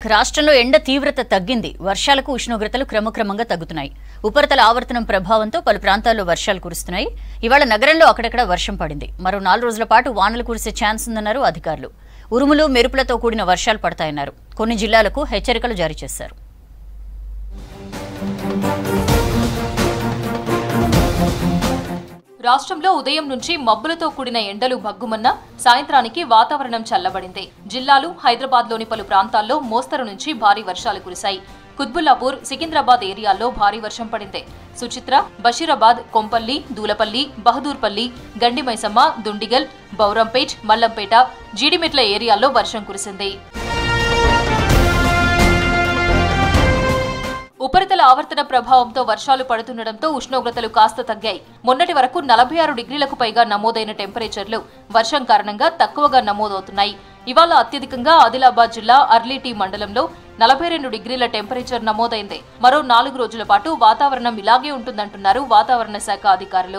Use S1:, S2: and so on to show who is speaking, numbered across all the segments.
S1: రాష్ట్రంలో ఎండ తీవ్రత తగ్గింది వర్షాలకు ఉష్ణోగ్రతలు క్రమక్రమంగా తగ్గుతున్నాయి ఉపరితల ఆవర్తనం ప్రభావంతో పలు ప్రాంతాల్లో వర్షాలు కురుస్తున్నాయి ఇవాళ నగరంలో అక్కడక్కడ వర్షం పడింది మరో నాలుగు రోజుల పాటు వానలు కురిసే ఛాన్స్ ఉందన్నారు అధికారులు ఉరుములు మెరుపులతో కూడిన వర్షాలు పడతాయన్నారు కొన్ని జిల్లాలకు హెచ్చరికలు జారీ చేశారు
S2: రాష్ట్రంలో ఉదయం నుంచి మబ్బులతో కూడిన ఎండలు భగ్గుమన్న సాయంత్రానికి వాతావరణం చల్లబడింది జిల్లాలు హైదరాబాద్లోని పలు ప్రాంతాల్లో మోస్తరు నుంచి భారీ వర్షాలు కురిశాయి కుత్బుల్లాపూర్ సికింద్రాబాద్ ఏరియాల్లో భారీ వర్షం పడింది సుచిత్ర బషీరాబాద్ కొంపల్లి దూలపల్లి బహదూర్పల్లి గండిమైసమ్మ దుండిగల్ బౌరంపేట్ మల్లంపేట జీడిమెట్ల ఏరియాల్లో వర్షం కురిసింది ఉపరితల ఆవర్తన ప్రభావంతో వర్షాలు పడుతుండటంతో ఉష్ణోగ్రతలు కాస్త తగ్గాయి మొన్నటి వరకు నలభై ఆరు డిగ్రీలకు పైగా నమోదైన టెంపరేచర్లు వర్షం కారణంగా తక్కువగా నమోదవుతున్నాయి ఇవాళ అత్యధికంగా ఆదిలాబాద్ జిల్లా అర్లీటీ మండలంలో నలభై రెండు డిగ్రీల టెంపరేచర్ నమోదైంది మరో నాలుగు రోజుల పాటు వాతావరణం ఇలాగే ఉంటుందంటున్నారు వాతావరణ శాఖ అధికారులు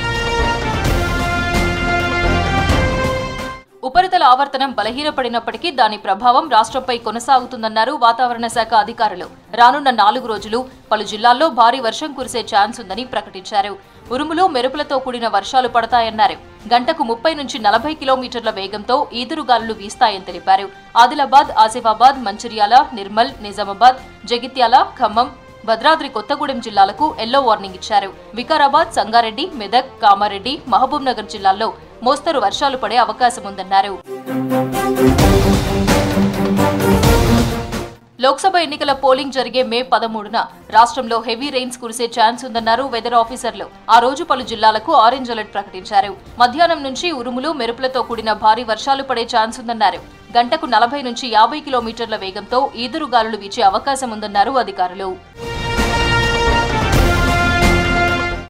S2: ఉపరితల ఆవర్తనం బలహీనపడినప్పటికీ దాని ప్రభావం రాష్ట్రంపై కొనసాగుతుందన్నారు వాతావరణ శాఖ అధికారులు రానున్న నాలుగు రోజులు పలు జిల్లాల్లో భారీ వర్షం కురిసే ఛాన్స్ ఉందని ప్రకటించారు ఉరుములు మెరుపులతో కూడిన వర్షాలు పడతాయన్నారు గంటకు ముప్పై నుంచి నలభై కిలోమీటర్ల వేగంతో ఈదురుగాలులు వీస్తాయని తెలిపారు ఆదిలాబాద్ ఆసిఫాబాద్ మంచిర్యాల నిర్మల్ నిజామాబాద్ జగిత్యాల ఖమ్మం భద్రాద్రి కొత్తగూడెం జిల్లాలకు ఎల్లో వార్నింగ్ ఇచ్చారు వికారాబాద్ సంగారెడ్డి మెదక్ కామారెడ్డి మహబూబ్ నగర్ జిల్లాల్లో మోస్తరు వర్షాలు పడే అవకాశం ఉందన్నారు లోక్సభ ఎన్నికల పోలింగ్ జరిగే మే పదమూడున రాష్ట్రంలో హెవీ రెయిన్స్ కురిసే ఛాన్స్ ఉందన్నారు వెదర్ ఆఫీసర్లు ఆ రోజు పలు జిల్లాలకు ఆరెంజ్ అలర్ట్ ప్రకటించారు మధ్యాహ్నం నుంచి ఉరుములు మెరుపులతో కూడిన భారీ వర్షాలు పడే ఛాన్స్ ఉందన్నారు గంటకు నలభై నుంచి యాభై కిలోమీటర్ల వేగంతో ఈదురుగాలులు వీచే అవకాశం ఉందన్నారు అధికారులు